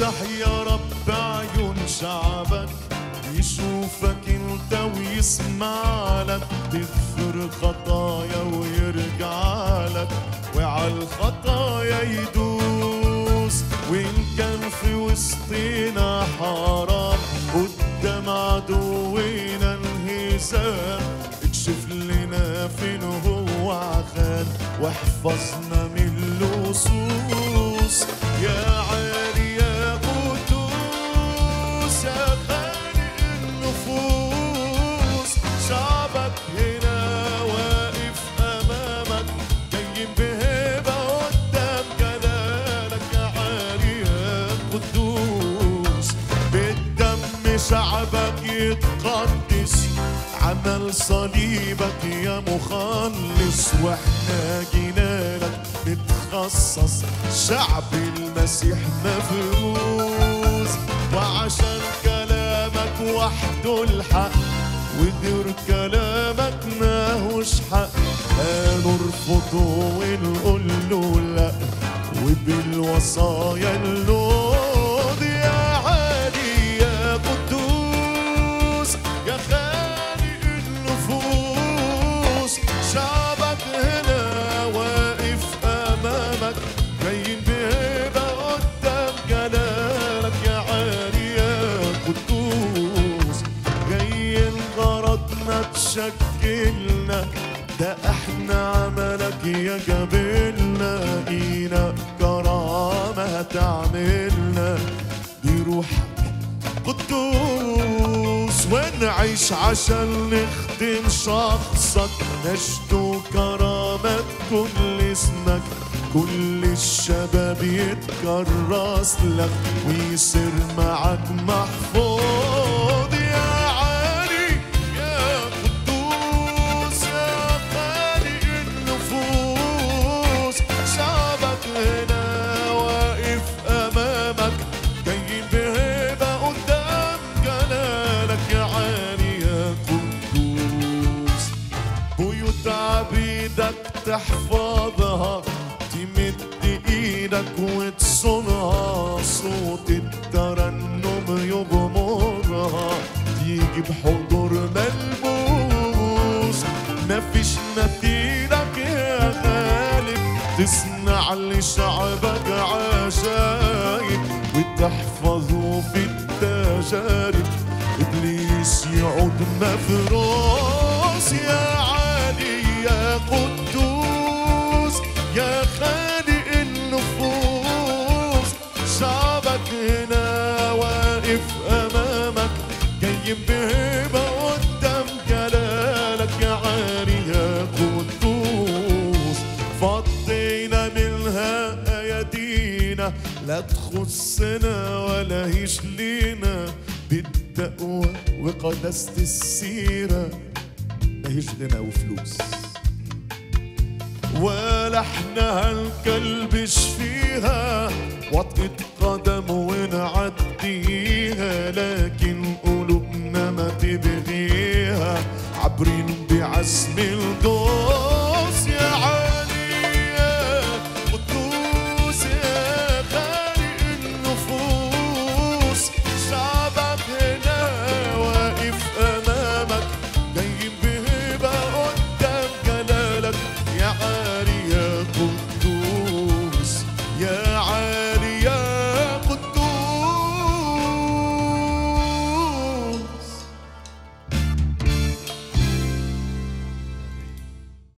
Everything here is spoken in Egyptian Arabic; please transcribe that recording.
افتح يا رب عيون شعبك يشوفك انت ويسمع لك تغفر خطايا ويرجع لك وعلى الخطايا يدوس وان كان في وسطنا حرام قدام عدونا انهزام اكشف لنا فين هو عخان واحفظنا من اللصوص يا عالي يا قدوس يا خالق النفوس شعبك هنا واقف امامك جايين بهبه قدام جلالك يا عالي يا قدوس بالدم شعبك يتقدس عمل صليبك يا مخلص واحنا جينا لك نتخصص شعب المسيح مفروز وعشان كلامك وحده الحق وغير كلامك ماهوش حق هنرفضه ونقول له لا وبالوصايا اللود يا عالي يا قدوس يا خالق النفوس شعبك هنا واقف امامك جايين بهبه قدام جلالك يا عالي يا قدوس جايين غرضنا تشكلنا ده احنا عملك يا جبلنا اينا كرامة هتعملنا بروحك قدوس ونعيش عشان نخدم شخصك نشدو كرامة كل اسمك كل الشباب يتكرس لك ويصير معك محفوظ يا عالي يا قدوس يا خالق النفوس شعبك هنا واقف امامك جايين بهبه قدام جلالك يا عالي يا قدوس بيوت عبيدك تحفظها تمد ايدك وتصونها صوت الترنم يغمرها تيجي بحضور ملموس مفيش مثيلك يا غالب تصنع لشعبك عجايب وتحفظه في التجارب ابليس يعود مفروس يا عالي يا قدوس يا خالق النفوس شعبك هنا واقف امامك جايين بهبه قدام جلالك يا عالي يا قدوس فضينا منها ايادينا لا تخصنا ولا هيش لينا بالتقوى وقداسة السيرة ماهيش غنى وفلوس ولا احنا هنكلبش فيها وطئة قدم ونعديها لكن قلوبنا ما تبغيها عبرين بعزم الدوس يا عالي يا قدوس يا خالق النفوس شعبك هنا واقف امامك جايين بهبه قدام جلالك يا عالي يا قدوس